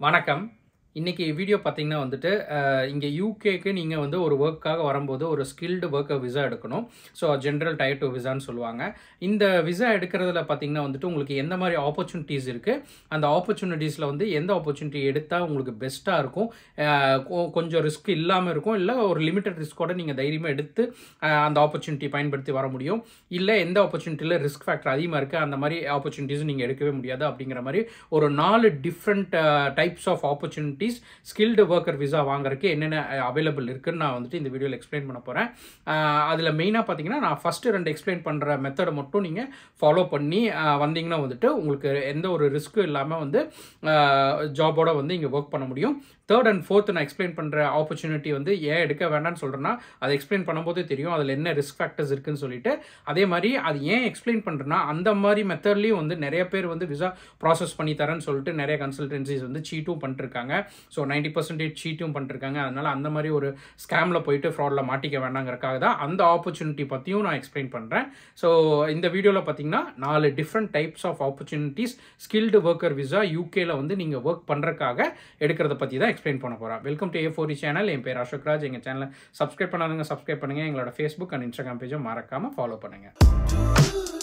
வணக்கம் இன்னைக்கு வீடியோ பார்த்தீங்கன்னா வந்துட்டு அஹ், இங்கே யூகேக்கு நீங்கள் வந்து ஒரு ஒர்க்காக வரும்போது ஒரு ஸ்கில்டு ஒர்க்கர் விசா எடுக்கணும் ஸோ ஜென்ரல் டயர் டூ விசான்னு சொல்லுவாங்க இந்த விசா எடுக்கிறதுல பார்த்தீங்கன்னா வந்துட்டு உங்களுக்கு எந்த மாதிரி ஆப்பர்ச்சுனிட்டிஸ் இருக்குது அந்த ஆப்பர்ச்சுனிட்டிஸில் வந்து எந்த ஆப்பர்ச்சுனிட்டி எடுத்தால் உங்களுக்கு பெஸ்ட்டாக இருக்கும் அஹ், கொ- கொஞ்சம் ரிஸ்க் இல்லாமல் இருக்கும் இல்லை ஒரு லிமிட்டட் ரிஸ்க்கோட நீங்கள் தைரியமாக எடுத்து அஹ், அந்த ஆப்பர்ச்சுனிட்டி பயன்படுத்தி வர முடியும் இல்லை எந்த ஆப்பர்ச்சுனிட்டியில் ரிஸ்க் ஃபேக்டர் அதிகமாக இருக்குது அந்த மாதிரி ஆப்பர்ச்சுனிட்டிஸ் நீங்கள் எடுக்கவே முடியாது அப்படிங்கிற மாதிரி ஒரு நாலு different types of opportunities skilled worker visa வாங்குறதுக்கு என்னென்ன அவைலபிள் இருக்குன்னு நான் வந்துட்டு இந்த வீடியோவில் எக்ஸ்பிளைன் பண்ண போகிறேன் அதில் மெயினாக பார்த்தீங்கன்னா நான் ஃபஸ்ட்டு ரெண்டு எக்ஸ்பிளைன் பண்ணுற மெத்தடை மட்டும் நீங்கள் ஃபாலோ பண்ணி அஹ், வந்தீங்கன்னா வந்துட்டு உங்களுக்கு எந்த ஒரு ரிஸ்க்கும் இல்லாமல் வந்து ஜாபோட வந்து இங்கே ஒர்க் பண்ண முடியும் தேர்ட் அண்ட் ஃபோர்த் நான் எக்ஸ்பிளைன் பண்ணுற ஆப்பர்ச்சுனிட்டி வந்து ஏன் எடுக்க வேண்டாம்னு சொல்கிறேன்னா அதை எக்ஸ்பிளைன் பண்ணும்போதே தெரியும் அதில் என்ன ரிஸ்க் ஃபேக்டர்ஸ் இருக்குன்னு சொல்லிட்டு அதே மாதிரி அது ஏன் எக்ஸ்பிளைன் பண்ணுறேன்னா அந்த மாதிரி மெத்தட்லேயும் வந்து நிறைய பேர் வந்து விசா ப்ராசஸ் பண்ணி தரேன்னு சொல்லிட்டு நிறைய கன்சல்டன்சிஸ் வந்து சீட்டும் பண்ணிருக்காங்க ஸோ நைன்டி பர்சன்டேஜ் சீட்டும் பண்ணிருக்காங்க அதனால அந்த மாதிரி ஒரு ஸ்கேமில் போயிட்டு ஃப்ராடில் மாட்டிக்க வேண்டாங்கிறக்காக தான் அந்த ஆப்பர்ச்சுனிட்டி பற்றியும் நான் எக்ஸ்பிளைன் பண்ணுறேன் ஸோ இந்த வீடியோவில் பார்த்தீங்கன்னா நாலு different types of opportunities skilled worker visa யூகேல வந்து நீங்கள் ஒர்க் பண்ணுறக்காக எடுக்கிறத பற்றி தான் எக்ஸ்பிளைன் பண்ண போகிறேன் வெல்கம் டு ஏ ஃபோரி சேனல் என் பேர் அசோக் ராஜ் எங்கள் சேனலை சப்ஸ்கிரைப் பண்ணாதவங்க சப்ஸ்கிரைப் பண்ணுங்கள் எங்களோட ஃபேஸ்புக் அண்ட் இன்ஸ்டாகிராம் பேஜும் மறக்காமல் ஃபாலோ பண்ணுங்கள்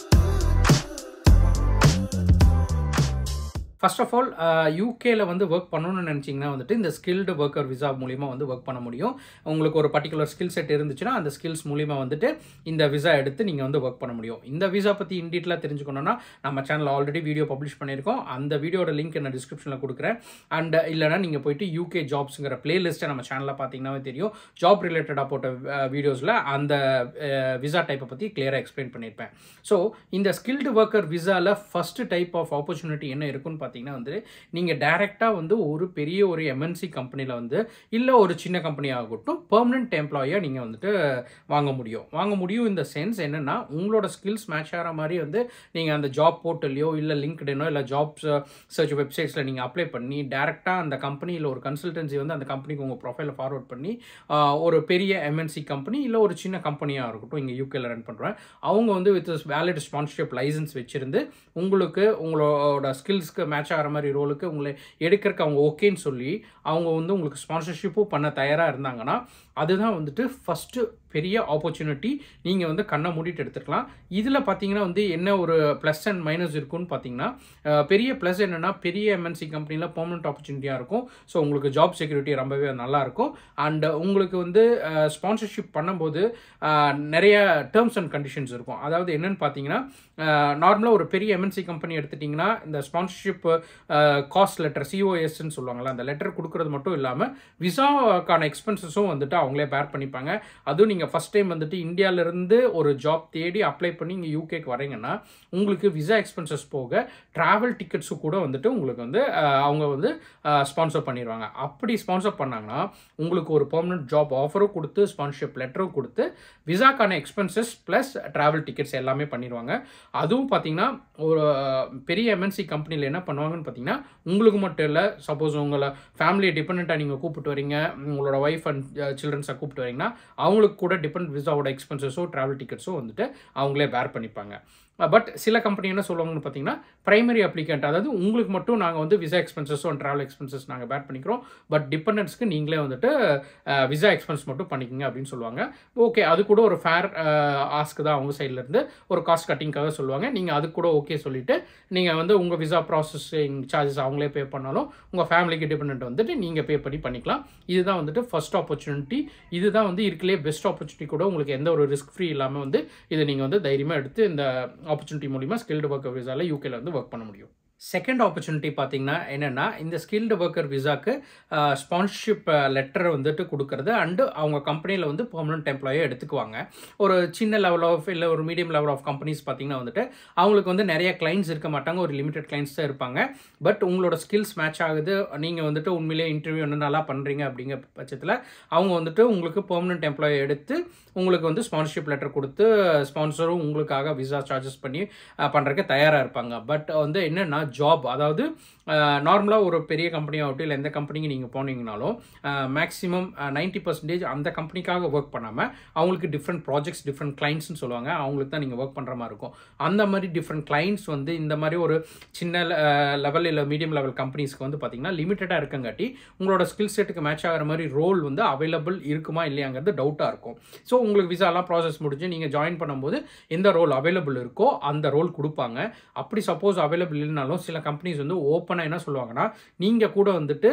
ஃபர்ஸ்ட் ஆஃப் ஆல் யூகேல வந்து ஒர்க் பண்ணணும்னு நினச்சிங்கன்னா வந்துட்டு இந்த ஸ்கில்டு ஒர்க்கர் விசா மூலிமா வந்து ஒர்க் பண்ண முடியும் உங்களுக்கு ஒரு பர்டிகுலர் ஸ்கில் செட் இருந்துச்சுன்னா அந்த ஸ்கில்ஸ் மூலிமா வந்துட்டு இந்த விசா எடுத்து நீங்கள் வந்து ஒர்க் பண்ண முடியும் இந்த விசா பற்றி இன்டீட்டெயிலாக தெரிஞ்சுக்கணும்னா நம்ம சேனலில் ஆல்ரெடி வீடியோ பப்ளிஷ் பண்ணியிருக்கோம் அந்த வீடியோட லிங்க் நான் டிஸ்கிரிப்ஷனில் கொடுக்குறேன் அண்ட் இல்லைனா நீங்கள் போயிட்டு யூகே ஜாப்ஸுங்கிற பிளேலிஸ்ட்டை நம்ம சேனலில் பார்த்தீங்கன்னாவே தெரியும் ஜாப் ரிலேட்டடாக போட்ட வீடியோஸில் அந்த விசா டைப்பை பற்றி கிளியராக எக்ஸ்பிளைன் பண்ணியிருப்பேன் ஸோ இந்த ஸ்கில்டு ஒர்க்கர் விசாவில் ஃபஸ்ட்டு டைப் ஆஃப் ஆப்பர்ச்சுனிட்டி என்ன இருக்குன்னு பார்த்தீங்கன்னா வந்து நீங்கள் டைரெக்டாக வந்து ஒரு பெரிய ஒரு எம்என்சி கம்பெனியில் வந்து இல்லை ஒரு சின்ன கம்பெனி ஆகட்டும் பெர்மனெண்ட் எம்ப்ளாயாக நீங்கள் வந்துட்டு வாங்க முடியும் வாங்க முடியும் இந்த சென்ஸ் என்னென்னா உங்களோட ஸ்கில்ஸ் மேட்ச் ஆகிற மாதிரி வந்து நீங்கள் அந்த ஜாப் போர்ட்டல்லையோ இல்லை லிங்க்டினோ இல்லை ஜாப் சர்ச் வெப்சைட்ஸில் நீங்கள் அப்ளை பண்ணி டேரெக்டாக அந்த கம்பெனியில் ஒரு கன்சல்டன்சி வந்து அந்த கம்பெனிக்கு உங்கள் ப்ரொஃபைலை ஃபார்வர்ட் பண்ணி ஆஹ், ஒரு பெரிய எம்என்சி கம்பெனி இல்லை ஒரு சின்ன கம்பெனியாக இருக்கட்டும் இங்கே யூகேல ரன் பண்ணுறேன் அவங்க வந்து வித் வேலிட் ஸ்பான்சர்ஷிப் லைசன்ஸ் வச்சுருந்து உங்களுக்கு உங்களோட ஸ்கில்ஸ்க்கு மேட்ச் ஆகிற மாதிரி ரோலுக்கு உங்களை எடுக்கிறதுக்கு அவங்க ஓகேன்னு சொல்லி அவங்க வந்து உங்களுக்கு ஸ்பான்சர்ஷிப்பும் பண்ண தயாராக இருந்தாங்கன்னா அதுதான் வந்துட்டு ஃபஸ்ட்டு பெரிய ஆப்பர்ச்சுனிட்டி நீங்கள் வந்து கண்ணை மூடிட்டு எடுத்துக்கலாம் இதில் பார்த்தீங்கன்னா வந்து என்ன ஒரு ப்ளஸ் அண்ட் மைனஸ் இருக்குன்னு பார்த்தீங்கன்னா அஹ், பெரிய ப்ளஸ் என்னென்னா பெரிய எம்என்சி கம்பெனியில் பெர்மனெண்ட் ஆப்பர்ச்சுனிட்டியாக இருக்கும் ஸோ உங்களுக்கு ஜாப் செக்யூரிட்டி ரொம்பவே நல்லா இருக்கும் அண்ட் உங்களுக்கு வந்து ஸ்பான்சர்ஷிப் பண்ணும்போது அஹ், நிறைய டேர்ம்ஸ் அண்ட் கண்டிஷன்ஸ் இருக்கும் அதாவது என்னன்னு பார்த்தீங்கன்னா நார்மலாக ஒரு பெரிய எம்என்சி கம்பெனி எடுத்துட்டிங்கன்னா இந்த ஸ்பான்சர்ஷிப் காஸ்ட் லெட்டர் சிஓஎஸ்ன்னு சொல்லுவாங்கள்ல அந்த லெட்டர் கொடுக்குறது மட்டும் இல்லாமல் விசாக்கான எக்ஸ்பென்சஸும் வந்துட்டு அவங்களே பேர் பண்ணிப்பாங்க அதுவும் நீங்கள் ஃபஸ்ட் டைம் வந்துட்டு இந்தியாவிலேருந்து ஒரு ஜாப் தேடி அப்ளை பண்ணி இங்கே யூகேக்கு வரீங்கன்னா உங்களுக்கு விசா எக்ஸ்பென்சஸ் போக ட்ராவல் டிக்கெட்ஸும் கூட வந்துட்டு உங்களுக்கு வந்து அஹ், அவங்க வந்து ஸ்பான்சர் பண்ணிடுவாங்க அப்படி ஸ்பான்சர் பண்ணாங்கன்னா உங்களுக்கு ஒரு பெர்மனன்ட் ஜாப் ஆஃபரும் கொடுத்து ஸ்பான்சர்ஷிப் லெட்டரும் கொடுத்து விசாக்கான எக்ஸ்பென்சஸ் ப்ளஸ் ட்ராவல் டிக்கெட்ஸ் எல்லாமே பண்ணிடுவாங்க அதுவும் பார்த்தீங்கன்னா ஒரு அஹ், பெரிய எம்என்சி கம்பெனியில் என்ன பண்ணுவாங்கன்னு பார்த்தீங்கன்னா உங்களுக்கு மட்டும் இல்லை சப்போஸ் உங்களை ஃபேமிலியை டிபெண்ட்டாக நீங்கள் கூப்பிட்டு வரீங்க உங்களோட ஒய்ஃப் அண்ட் சில்ட்ரன்ஸை கூப்பிட்டு வரீங்கன்னா அவங்களுக்கு கூட டிபெண்ட் விசாவோட எக்ஸ்பென்சஸோ ட்ராவல் டிக்கெட்ஸோ வந்துட்டு அவங்களே பேர் பண்ணிப்பாங்க பட் சில கம்பெனி என்ன சொல்லுவாங்கன்னு பார்த்தீங்கன்னா பிரைமரி அப்ளிகண்ட் அதாவது உங்களுக்கு மட்டும் நாங்கள் வந்து விசா எக்ஸ்பென்சஸோ அண்ட் ட்ராவல் எக்ஸ்பென்சஸ் நாங்கள் பேர் பண்ணிக்கிறோம் பட் டிபெண்டன்ஸ்க்கு நீங்களே வந்துட்டு விசா எக்ஸ்பென்ஸ் மட்டும் பண்ணிக்கங்க அப்படின்னு சொல்லுவாங்க ஓகே அது கூட ஒரு ஃபேர் ஆஸ்க்கு தான் அவங்க சைட்லேருந்து ஒரு காஸ்ட் கட்டிங்காக சொல்லுவாங்க நீங்கள் அது கூட ஓகே சொல்லிட்டு நீங்கள் வந்து உங்கள் விசா ப்ராசஸிங் சார்ஜஸ் அவங்களே பே பண்ணாலும் உங்கள் ஃபேமிலிக்கு டிபெண்ட் வந்துட்டு நீங்கள் பே பண்ணி பண்ணிக்கலாம் இதுதான் வந்துட்டு ஃபர்ஸ்ட் ஆப்பர்ச்சுனிட்டி இதுதான் வந்து இருக்கலே பெஸ்ட் ஆப்பர்ச்சுனிட்டி கூட உங்களுக்கு எந்த ஒரு ரிஸ்க் ஃப்ரீ இல்லாமல் வந்து இதை நீங்கள் வந்து தைரியமாக எடுத்து இந்த ஆப்பர்ச்சுனிட்டி மூலிமா ஸ்கில்டு ஒர்க்கர் விசாவில் யூகேல வந்து ஒர்க் பண்ண முடியும் செகண்ட் ஆப்பர்ச்சுனிட்டி பார்த்தீங்கன்னா என்னென்னா இந்த ஸ்கில்டு ஒர்க்கர் விசாக்கு ஸ்பான்சர்ஷிப் லெட்டர் வந்துட்டு கொடுக்கறது அண்டு அவங்க கம்பெனியில் வந்து பெர்மனன்ட் எம்ப்ளாயை எடுத்துக்குவாங்க ஒரு சின்ன லெவல் ஆஃப் இல்லை ஒரு மீடியம் லெவல் ஆஃப் கம்பெனிஸ் பார்த்தீங்கன்னா வந்துட்டு அவங்களுக்கு வந்து நிறைய கிளைண்ட்ஸ் இருக்க மாட்டாங்க ஒரு லிமிடெட் கிளைண்ட்ஸ் தான் இருப்பாங்க பட் உங்களோட ஸ்கில்ஸ் மேட்ச் ஆகுது நீங்கள் வந்துட்டு உண்மையிலேயே இன்டர்வியூ இன்னும் நல்லா பண்ணுறீங்க அப்படிங்கிற பட்சத்தில் அவங்க வந்துட்டு உங்களுக்கு பெர்மனன்ட் எம்ப்ளாயை எடுத்து உங்களுக்கு வந்து ஸ்பான்சர்ஷிப் லெட்டர் கொடுத்து ஸ்பான்சரும் உங்களுக்காக விசா சார்ஜஸ் பண்ணி பண்ணுறதுக்கு தயாராக இருப்பாங்க பட் வந்து என்னென்னா ஜாப் அதாவது நார்மலாக ஒரு பெரிய கம்பெனியாகட்டும் இல்லை எந்த கம்பெனிக்கு நீங்கள் போனீங்கனாலும் மேக்ஸிமம் நைன்ட்டி பர்சன்டேஜ் அந்த கம்பெனிக்காக ஒர்க் பண்ணாமல் அவங்களுக்கு டிஃப்ரெண்ட் ப்ராஜெக்ட்ஸ் டிஃப்ரெண்ட் கிளைண்ட்ஸ்னு சொல்லுவாங்க அவங்களுக்கு தான் நீங்கள் ஒர்க் பண்ணுற மாதிரி இருக்கும் அந்த மாதிரி டிஃப்ரெண்ட் கிளைண்ட்ஸ் வந்து இந்த மாதிரி ஒரு சின்ன லெவல் இல்லை மீடியம் லெவல் கம்பெனிஸ்க்கு வந்து பார்த்தீங்கன்னா லிமிட்டடாக இருக்கங்காட்டி உங்களோட ஸ்கில் செட்டுக்கு மேட்ச் ஆகிற மாதிரி ரோல் வந்து அவைலபிள் இருக்குமா இல்லையாங்கிறது டவுட்டாக இருக்கும் ஸோ உங்களுக்கு விசாலாம் ப்ராசஸ் முடிஞ்சு நீங்கள் ஜாயின் பண்ணும்போது எந்த ரோல் அவைலபிள் இருக்கோ அந்த ரோல் கொடுப்பாங்க அப்படி சப்போஸ் அவைலபிள் இல்லைனாலும் சில கம்பெனிஸ் வந்து ஓப்பனாக என்ன சொல்லுவாங்கன்னா நீங்கள் கூட வந்துட்டு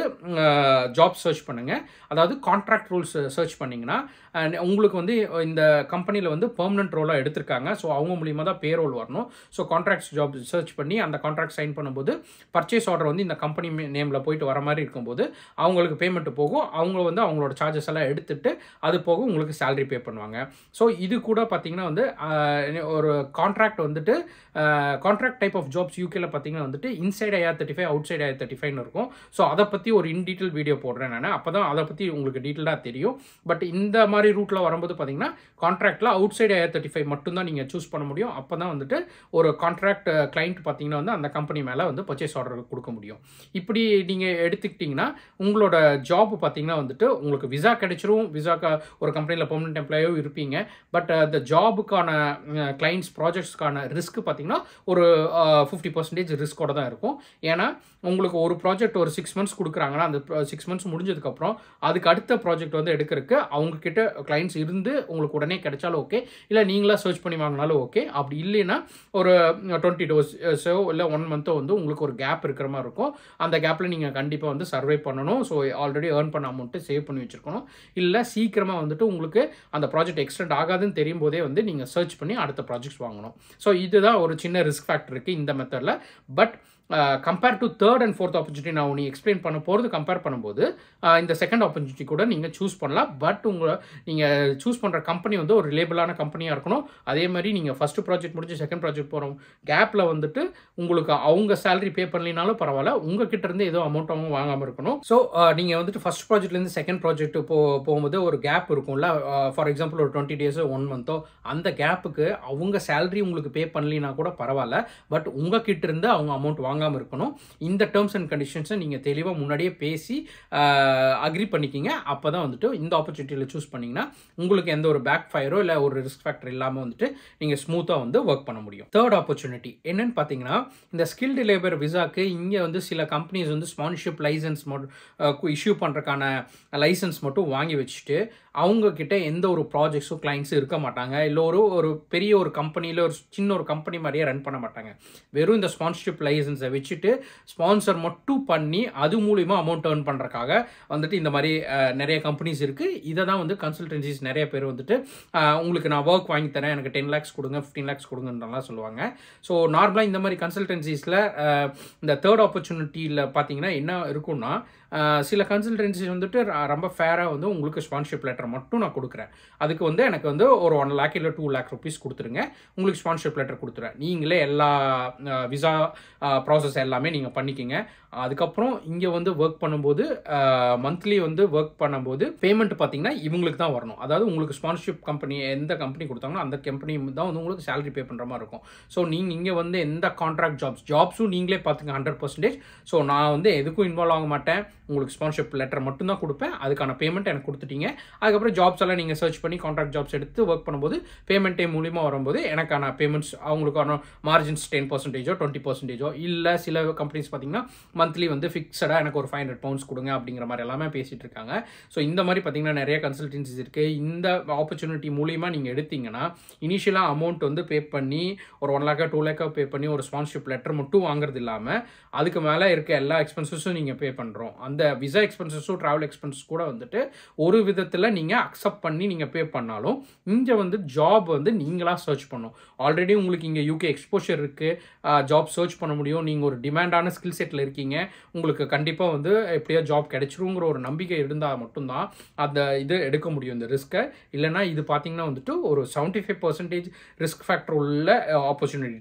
ஜாப் சர்ச் பண்ணுங்கள் அதாவது கான்ட்ராக்ட் ரூல்ஸ் சர்ச் பண்ணிங்கன்னா அஹ், உங்களுக்கு வந்து இந்த கம்பெனியில் வந்து பெர்மனன்ட் ரோலாக எடுத்திருக்காங்க ஸோ அவங்க மூலியமாக தான் பே ரோல் வரணும் ஸோ கான்ட்ராக்ட்ஸ் ஜாப் சர்ச் பண்ணி அந்த கான்ட்ராக்ட் சைன் பண்ணும்போது பர்ச்சேஸ் ஆர்டர் வந்து இந்த கம்பெனி நேமில் போயிட்டு வர மாதிரி இருக்கும்போது அவங்களுக்கு பேமெண்ட் போகும் அவங்க வந்து அவங்களோட சார்ஜஸ் எல்லாம் எடுத்துட்டு அது போக உங்களுக்கு சேலரி பே பண்ணுவாங்க ஸோ இது கூட பார்த்தீங்கன்னா வந்து அஹ், ஒரு கான்ட்ராக்ட் வந்துட்டு கான்ட்ராக்ட் டைப் ஆஃப் ஜாப்ஸ் யூகேல பார்த்தீங்கன்னா வந்துட்டு inside IR thirty five outside IR thirty ஃபைவ்னு இருக்கும் ஸோ அதை பற்றி ஒரு இன் டீட்டெயில் வீடியோ போடுறேன் நான் அப்போ தான் அதை பற்றி உங்களுக்கு டீட்டெயிலாக தெரியும் பட் இந்த மாதிரி ரூட்டில் வரும்போது பார்த்தீங்கன்னா கான்ட்ராக்டில் outside IR thirty five மட்டும்தான் நீங்கள் சூஸ் பண்ண முடியும் அப்போ தான் வந்துட்டு ஒரு கான்ட்ராக்ட் கிளைண்ட் பார்த்தீங்கன்னா வந்து அந்த கம்பெனி மேலே வந்து பர்ச்சேஸ் ஆர்டர் கொடுக்க முடியும் இப்படி நீங்கள் எடுத்துக்கிட்டிங்கன்னா உங்களோட ஜாப் பார்த்தீங்கன்னா வந்துட்டு உங்களுக்கு விசா கிடைச்சிரும் விசாக்கா ஒரு கம்பெனியில் பெர்மனெண்ட் எம்ப்ளாயோ இருப்பீங்க பட் அந்த ஜாபுக்கான கிளைண்ட்ஸ் ப்ராஜெக்ட்ஸ்க்கான ரிஸ்க் பார்த்தீங்கன்னா ஒரு ஃபிஃப்டி பர்சன்டேஜ் ரிஸ்கோட தான் இருக்கும் ஏன்னா உங்களுக்கு ஒரு ப்ராஜெக்ட் ஒரு சிக்ஸ் மந்த்ஸ் கொடுக்குறாங்கன்னா அந்த சிக்ஸ் மந்த்ஸ் முடிஞ்சதுக்கப்புறம் அதுக்கு அடுத்த ப்ராஜெக்ட் வந்து எடுக்கிறதுக்கு அவங்க கிட்ட கிளைண்ட்ஸ் இருந்து உங்களுக்கு உடனே கிடைச்சாலும் ஓகே இல்லை நீங்களா சர்ச் பண்ணி வாங்கினாலும் ஓகே அப்படி இல்லைன்னா ஒரு டுவெண்ட்டி டோஸோ இல்லை ஒன் மந்த்தோ வந்து உங்களுக்கு ஒரு கேப் இருக்கிற மாதிரி இருக்கும் அந்த கேப்பில் நீங்கள் கண்டிப்பாக வந்து சர்வை பண்ணணும் ஸோ ஆல்ரெடி ஏர்ன் பண்ண அமௌண்ட்டு சேவ் பண்ணி வச்சுருக்கணும் இல்லை சீக்கிரமாக வந்துட்டு உங்களுக்கு அந்த ப்ராஜெக்ட் எக்ஸ்டெண்ட் ஆகாதுன்னு தெரியும் போதே வந்து நீங்கள் சர்ச் பண்ணி அடுத்த ப்ராஜெக்ட்ஸ் வாங்கணும் ஸோ இதுதான் ஒரு சின்ன ரிஸ்க் ஃபேக்டர் இருக்குது இந்த மெத்தடில் but compare to third and fourth opportunity நான் நீ எக்ஸ்பிளைன் பண்ண போகிறது கம்பேர் பண்ணும்போது uh, இந்த செகண்ட் ஆப்பர்ச்சுனிட்டி கூட நீங்கள் சூஸ் பண்ணலாம் பட் உங்களை நீங்கள் சூஸ் பண்ணுற கம்பெனி வந்து ஒரு ரிலேபிளான கம்பெனியாக இருக்கணும் அதே மாதிரி நீங்கள் ஃபஸ்ட்டு ப்ராஜெக்ட் முடிஞ்சு செகண்ட் ப்ராஜெக்ட் போகிறோம் கேப்பில் வந்துட்டு உங்களுக்கு அவங்க சேலரி பே பண்ணலினாலும் பரவாயில்ல உங்ககிட்ட இருந்து ஏதோ அமௌண்ட் அவங்க வாங்காமல் இருக்கணும் ஸோ நீங்கள் வந்துட்டு ஃபஸ்ட் ப்ராஜெக்ட்லேருந்து செகண்ட் ப்ராஜெக்ட் போ போகும்போது ஒரு கேப் இருக்கும்ல ஃபார் எக்ஸாம்பிள் ஒரு டுவெண்ட்டி டேஸோ ஒன் மந்த்தோ அந்த கேப்புக்கு அவங்க சேலரி உங்களுக்கு பே பண்ணலினா கூட பரவாயில்ல பட் உங்ககிட்ட இருந்து அவங்க அமௌண்ட் வாங்காமல் இருக்கணும் இந்த டேர்ம்ஸ் அண்ட் கண்டிஷன்ஸை நீங்கள் தெளிவாக முன்னாடியே பேசி அக்ரி பண்ணிக்கிங்க அப்போ தான் வந்துட்டு இந்த ஆப்பர்ச்சுனிட்டியில் சூஸ் பண்ணிங்கன்னா உங்களுக்கு எந்த ஒரு பேக் ஃபயரோ இல்லை ஒரு ரிஸ்க் ஃபேக்டர் இல்லாமல் வந்துட்டு நீங்கள் ஸ்மூத்தாக வந்து ஒர்க் பண்ண முடியும் தேர்ட் ஆப்பர்ச்சுனிட்டி என்னன்னு பார்த்தீங்கன்னா இந்த ஸ்கில்டு லேபர் விசாக்கு இங்கே வந்து சில கம்பெனிஸ் வந்து ஸ்பான்சர்ஷிப் லைசன்ஸ் மட்டும் இஷ்யூ பண்ணுறக்கான லைசன்ஸ் மட்டும் வாங்கி வச்சுட்டு அவங்க கிட்ட எந்த ஒரு ப்ராஜெக்ட்ஸும் கிளைண்ட்ஸும் இருக்க மாட்டாங்க இல்லை ஒரு ஒரு பெரிய ஒரு கம்பெனியில் ஒரு சின்ன ஒரு கம்பெனி மாதிரியே ரன் பண்ண மாட்டாங்க வெறும் இந்த ஸ்பான்சர்ஷிப் லைசன்ஸை வச்சுட்டு ஸ்பான்சர் மட்டும் பண்ணி அது மூலிமா அமௌண்ட் ஏர்ன் பண்ணுறக்காக வந்துட்டு இந்த மாதிரி அஹ், நிறைய கம்பெனிஸ் இருக்குது இதை தான் வந்து கன்சல்டன்சிஸ் நிறைய பேர் வந்துட்டு அஹ், உங்களுக்கு நான் ஒர்க் வாங்கி தரேன் எனக்கு டென் லேக்ஸ் கொடுங்க ஃபிஃப்டீன் லேக்ஸ் கொடுங்கன்றலாம் சொல்லுவாங்க ஸோ நார்மலாக இந்த மாதிரி கன்சல்டன்சிஸில் இந்த தேர்ட் ஆப்பர்ச்சுனிட்டியில் பார்த்தீங்கன்னா என்ன இருக்கும்னா அஹ், சில கன்சல்டன்சிஸ் வந்துட்டு ர- ரொம்ப ஃபேராக வந்து உங்களுக்கு ஸ்பான்சர்ஷிப் லெட்டர் மட்டும் நான் கொடுக்குறேன் அதுக்கு வந்து எனக்கு வந்து ஒரு ஒன் லேக் இல்லை டூ லேக் ருபீஸ் கொடுத்துருங்க உங்களுக்கு ஸ்பான்சர்ஷிப் லெட்டர் கொடுத்துருவேன் நீங்களே எல்லா விசா ப்ராசஸ் எல்லாமே நீங்கள் பண்ணிக்கிங்க அதுக்கப்புறம் இங்கே வந்து ஒர்க் பண்ணும்போது மந்த்லி வந்து ஒர்க் பண்ணும்போது பேமெண்ட் பார்த்தீங்கன்னா இவங்களுக்கு தான் வரணும் அதாவது உங்களுக்கு ஸ்பான்சர்ஷிப் கம்பெனி எந்த கம்பெனி கொடுத்தாங்களோ அந்த கம்பெனி தான் வந்து உங்களுக்கு சேலரி பே பண்ணுற மாதிரி இருக்கும் ஸோ நீங்கள் இங்கே வந்து எந்த கான்ட்ராக்ட் ஜாப்ஸ் ஜாப்ஸும் நீங்களே பார்த்துங்க ஹண்ட்ரட் பர்சன்டேஜ் ஸோ நான் வந்து எதுக்கும் இன்வால்வ் ஆக மாட்டேன் உங்களுக்கு ஸ்பான்சர்ஷிப் லெட்டர் மட்டும் தான் கொடுப்பேன் அதுக்கான பேமெண்ட் எனக்கு கொடுத்துட்டீங்க அதுக்கப்புறம் ஜாப்ஸ் எல்லாம் நீங்கள் சர்ச் பண்ணி கான்ட்ராக்ட் ஜாப்ஸ் எடுத்து ஒர்க் பண்ணும்போது பேமெண்ட்டே மூலியமாக வரும்போது எனக்கான பேமெண்ட்ஸ் அவங்களுக்கான மார்ஜின்ஸ் டென் பர்சன்டேஜோ டுவெண்ட்டி பர்சன்டேஜோ இல்லை சில கம்பெனிஸ் பார்த்தீங்கன்னா மந்த்லி வந்து ஃபிக்ஸடாக எனக்கு ஒரு ஃபைவ் ஹண்ட்ரட் பவுண்ட்ஸ் கொடுங்க அப்படிங்கிற மாதிரி எல்லாமே பேசிகிட்டு இருக்காங்க ஸோ இந்த மாதிரி பார்த்தீங்கன்னா நிறைய கன்சல்டன்சிஸ் இருக்குது இந்த ஆப்பர்ச்சுனிட்டி மூலியமாக நீங்கள் எடுத்தீங்கன்னா இனிஷியலாக அமௌண்ட் வந்து பே பண்ணி ஒரு ஒன் லேக்கா டூ லேக்கா பே பண்ணி ஒரு ஸ்பான்சர்ஷிப் லெட்டர் மட்டும் வாங்குறது இல்லாமல் அதுக்கு மேலே இருக்க எல்லா எக்ஸ்பென்சஸும் நீங்கள் பே பண்ணுறோம் அந்த விசா எக்ஸ்பென்சஸும் ட்ராவல் எக்ஸ்பென்சஸ் கூட வந்துட்டு ஒரு விதத்தில் நீங்கள் அக்செப்ட் பண்ணி நீங்கள் பே பண்ணாலும் இங்கே வந்து ஜாப் வந்து நீங்களாக சர்ச் பண்ணும் ஆல்ரெடி உங்களுக்கு இங்கே யூகே எக்ஸ்போஷர் இருக்குது ஜாப் சர்ச் பண்ண முடியும் நீங்கள் ஒரு டிமாண்டான ஸ்கில் செட்டில் இருக்கீங்க உங்களுக்கு கண்டிப்பாக வந்து எப்படியோ ஜாப் கிடைச்சிருங்கிற ஒரு நம்பிக்கை இருந்தால் மட்டும்தான் அந்த இது எடுக்க முடியும் இந்த ரிஸ்க்கை இல்லைன்னா இது பார்த்தீங்கன்னா வந்துட்டு ஒரு seventy five percentage risk factor உள்ள ஆப்பர்ச்சுனிட்டி தான்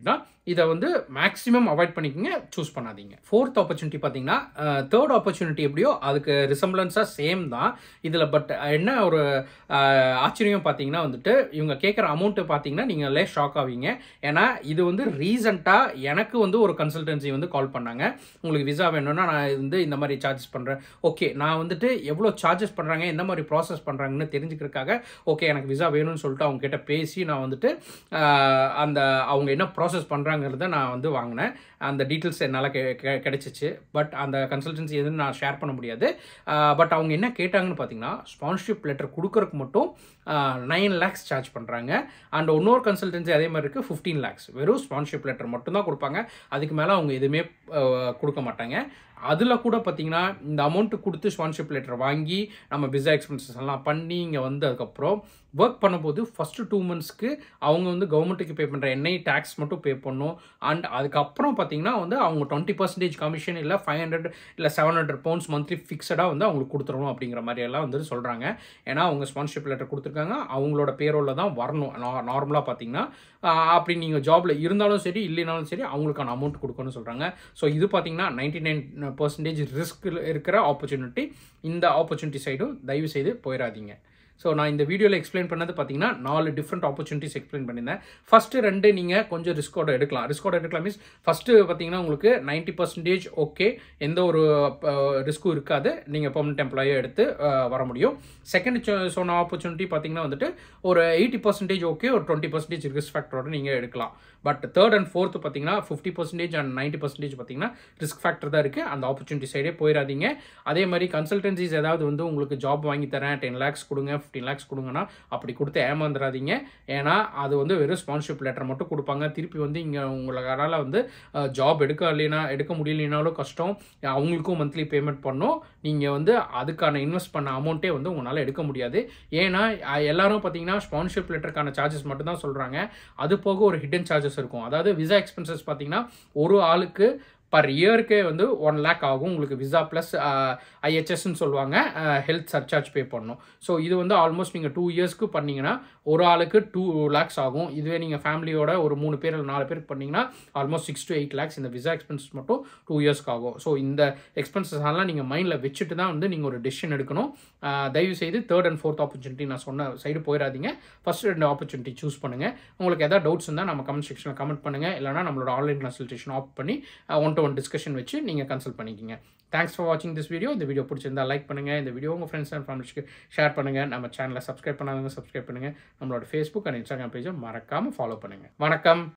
இதை வந்து மேக்ஸிமம் அவாய்ட் பண்ணிக்கோங்க சூஸ் பண்ணாதீங்க ஃபோர்த் ஆப்பர்ச்சுனிட்டி பார்த்தீங்கன்னா தேர்ட் ஆப்பர்ச்சுனிட்டி எப்படியோ அதுக்கு ரிசம்பிளன்ஸாக சேம் தான் இதில் பட் என்ன ஒரு அஹ், ஆச்சரியம் பார்த்தீங்கன்னா வந்துட்டு இவங்க கேட்குற அமௌண்ட்டு பார்த்தீங்கன்னா நீங்களே ஷாக் ஆவீங்க ஏன்னா இது வந்து ரீசண்டாக எனக்கு வந்து ஒரு கன்சல்டன்சி வந்து கால் பண்ணாங்க உங்களுக்கு விசா வேணும்னா நான் வந்து இந்த மாதிரி சார்ஜஸ் பண்ணுறேன் ஓகே நான் வந்துட்டு எவ்வளோ சார்ஜஸ் பண்ணுறாங்க எந்த மாதிரி ப்ராசஸ் பண்ணுறாங்கன்னு தெரிஞ்சுக்கிறதுக்காக ஓகே எனக்கு விசா வேணும்னு சொல்லிட்டு அவங்க கிட்ட பேசி நான் வந்துட்டு ஆஹ், அந்த அவங்க என்ன ப்ராசஸ் பண்ணுறாங்கிறத நான் வந்து வாங்கினேன் அந்த டீட்டெயில்ஸ் என்னால் கெ கெ- கிடைச்சிச்சு பட் அந்த கன்சல்டன்சி எதுவும் நான் ஷேர் பண்ண முடியாது பட் அவங்க என்ன கேட்டாங்கன்னு பார்த்தீங்கன்னா ஸ்பான்சர்ஷிப் லெட்டர் கொடுக்கறதுக்கு மட்டும் நைன் லேக்ஸ் சார்ஜ் பண்ணுறாங்க அண்ட் இன்னொரு கன்சல்டன்சி அதே மாதிரி இருக்குது ஃபிஃப்டீன் லேக்ஸ் வெறும் ஸ்பான்சர்ஷிப் லெட்டர் மட்டும்தான் கொடுப்பாங்க அதுக்கு மேலே அவங்க எதுவுமே ஆஹ், கொடுக்க மாட்டாங்க அதில் கூட பார்த்தீங்கன்னா இந்த அமௌண்ட்டு கொடுத்து ஸ்பான்சர்ஷிப் லெட்டர் வாங்கி நம்ம விசா எக்ஸ்பென்சஸ் எல்லாம் பண்ணி இங்கே வந்ததுக்கப்புறம் ஒர்க் பண்ணும்போது ஃபஸ்ட்டு டூ மந்த்ஸ்க்கு அவங்க வந்து கவர்மெண்ட்டுக்கு பே பண்ணுற என்ஐ டேக்ஸ் மட்டும் பே பண்ணும் அண்ட் அதுக்கப்புறம் பார்த்தீங்கன்னா வந்து அவங்க டுவெண்ட்டி பர்சன்டேஜ் கமிஷன் இல்லை ஃபைவ் ஹண்ட்ரட் இல்லை செவன் ஹண்ட்ரட் பவுண்ட்ஸ் மந்த்லி ஃபிக்ஸடாக வந்து அவங்களுக்கு கொடுத்துடணும் அப்படிங்கிற மாதிரி எல்லாம் வந்து சொல்கிறாங்க ஏன்னா அவங்க ஸ்பான்சர்ஷிப் லெட்டர் கொடுத்துருக்காங்க அவங்களோட பேரோலில் தான் வரணும் நார்மலாக பார்த்தீங்கன்னா ஆஹ் அப்படி நீங்கள் ஜாபில் இருந்தாலும் சரி இல்லைனாலும் சரி அவங்களுக்கான அமௌண்ட் கொடுக்கணும்னு சொல்கிறாங்க ஸோ இது பார்த்தீங்கன்னா நைன்டி நைன் பர்சன்டேஜ் ரிஸ்க் இருக்கிற ஆப்பர்ச்சுனிட்டி இந்த ஆப்பர்ச்சுனிட்டி சைடும் தயவு செய்து போயிடாதீங்க ஸோ நான் இந்த வீடியோவில் எக்ஸ்பிளைன் பண்ணது பார்த்தீங்கன்னா நாலு டிஃப்ரெண்ட் ஆப்பர்ச்சுனிட்டிஸ் எக்ஸ்பிளைன் பண்ணியிருந்தேன் ஃபஸ்ட்டு ரெண்டு நீங்கள் கொஞ்சம் ரிஸ்கோட எடுக்கலாம் ரிஸ்கோட எடுக்கலாம் மீன்ஸ் ஃபஸ்ட்டு பார்த்தீங்கன்னா உங்களுக்கு நைன்ட்டி பர்சன்டேஜ் ஓகே எந்த ஒரு ரிஸ்க்கும் இருக்காது நீங்கள் பெர்மனெண்ட் எம்ப்ளாயை எடுத்து அஹ், வர முடியும் செகண்ட் சொன்ன ஆப்பர்ச்சுனிட்டி பார்த்தீங்கன்னா வந்துட்டு ஒரு எயிட்டி பர்சன்டேஜ் ஓகே ஒரு டுவெண்ட்டி பர்சன்டேஜ் ரிஸ்க் ஃபேக்டரோட நீங்கள் எடுக்கலாம் பட் தேர்ட் அண்ட் ஃபோர்த்து பார்த்தீங்கன்னா fifty percentage and ninety percentage பார்த்தீங்கன்னா ரிஸ்க் ஃபேக்டர் தான் இருக்குது அந்த ஆப்பர்ச்சுனிட்டி சைடே போயிடாதீங்க அதே மாதிரி கன்சல்டன்சிஸ் ஏதாவது வந்து உங்களுக்கு ஜாப் வாங்கி தரேன் டென் லேக்ஸ் கொடுங்க ஃபிஃப்டீன் லேக்ஸ் கொடுங்கன்னா அப்படி கொடுத்து ஏமாந்துடாதீங்க ஏன்னா அது வந்து வெறும் ஸ்பான்சர்ஷிப் லெட்டர் மட்டும் கொடுப்பாங்க திருப்பி வந்து இங்கே உங்களால் வந்து ஜாப் எடுக்க இல்லைனா எடுக்க முடியலைனாலும் கஷ்டம் அவங்களுக்கும் மந்த்லி பேமெண்ட் பண்ணும் நீங்கள் வந்து அதுக்கான இன்வெஸ்ட் பண்ண அமௌண்ட்டே வந்து உங்களால் எடுக்க முடியாது ஏன்னா அஹ், எல்லாரும் பார்த்தீங்கன்னா ஸ்பான்சர்ஷிப் லெட்டருக்கான சார்ஜஸ் மட்டும் தான் சொல்கிறாங்க அது போக ஒரு ஹிடன் சார்ஜஸ் இருக்கும் அதாவது விசா எக்ஸ்பென்சஸ் பார்த்தீங்கன்னா ஒரு ஆளுக்கு பர் இயர்க்கே வந்து ஒன் லேக் ஆகும் உங்களுக்கு விசா ப்ளஸ் ஐஹெச்எஸ்ன்னு சொல்லுவாங்க ஹெல்த் சர்சார்ஜ் பே பண்ணணும் ஸோ இது வந்து ஆல்மோஸ்ட் நீங்கள் டூ இயர்ஸ்க்கு பண்ணீங்கன்னா ஒரு ஆளுக்கு டூ லேக்ஸ் ஆகும் இதுவே நீங்கள் ஃபேமிலியோட ஒரு மூணு பேர் இல்லை நாலு பேருக்கு பண்ணீங்கன்னா almost six to eight lakhs இந்த விசா எக்ஸ்பென்சஸ் மட்டும் டூ இயர்ஸ்க்கு ஆகும் ஸோ இந்த எக்ஸ்பென்சஸ் எல்லாம் நீங்கள் மைண்டில் வச்சுட்டு தான் வந்து நீங்கள் ஒரு டெசிஷன் எடுக்கணும் ஆஹ் தயவு செய்து தேர்ட் அண்ட் ஃபோர்த் ஆப்பர்ச்சுனிட்டி நான் சொன்ன சைடு போயிடாதீங்க ஃபர்ஸ்ட் ரெண்டு ஆப்பர்ச்சுனிட்டி சூஸ் பண்ணுங்கள் உங்களுக்கு எதாவது டவுட்ஸ் இருந்தால் நம்ம கமெண்ட் செக்ஷனில் கமெண்ட் பண்ணுங்கள் இல்லைனா நம்மளோட ஆன்லைன் கன்சல்டேஷன் ஆப் பண்ணி ஒன் டு ஒன் டிஸ்கஷன் வச்சு நீங்கள் கன்சல்ட் பண்ணிக்கிங்க தேங்க்ஸ் ஃபார் வாட்சிங் திஸ் வீடியோ இந்த வீடியோ பிடிச்சிருந்தா லைக் பண்ணுங்கள் இந்த வீடியோ உங்கள் ஃப்ரெண்ட்ஸ் அண்ட் ஃபேமிலிஸ்க்கு ஷேர் பண்ணுங்கள் நம்ம சேனலை சப்ஸ்கிரைப் பண்ணாதவங்க சப்ஸ்கிரைப் பண்ணுங்கள் நம்மளோட ஃபேஸ்புக் அண்ட் இன்ஸ்டாகிராம் பேஜை மறக்காமல் ஃபாலோ பண்ணுங்கள் வணக்கம்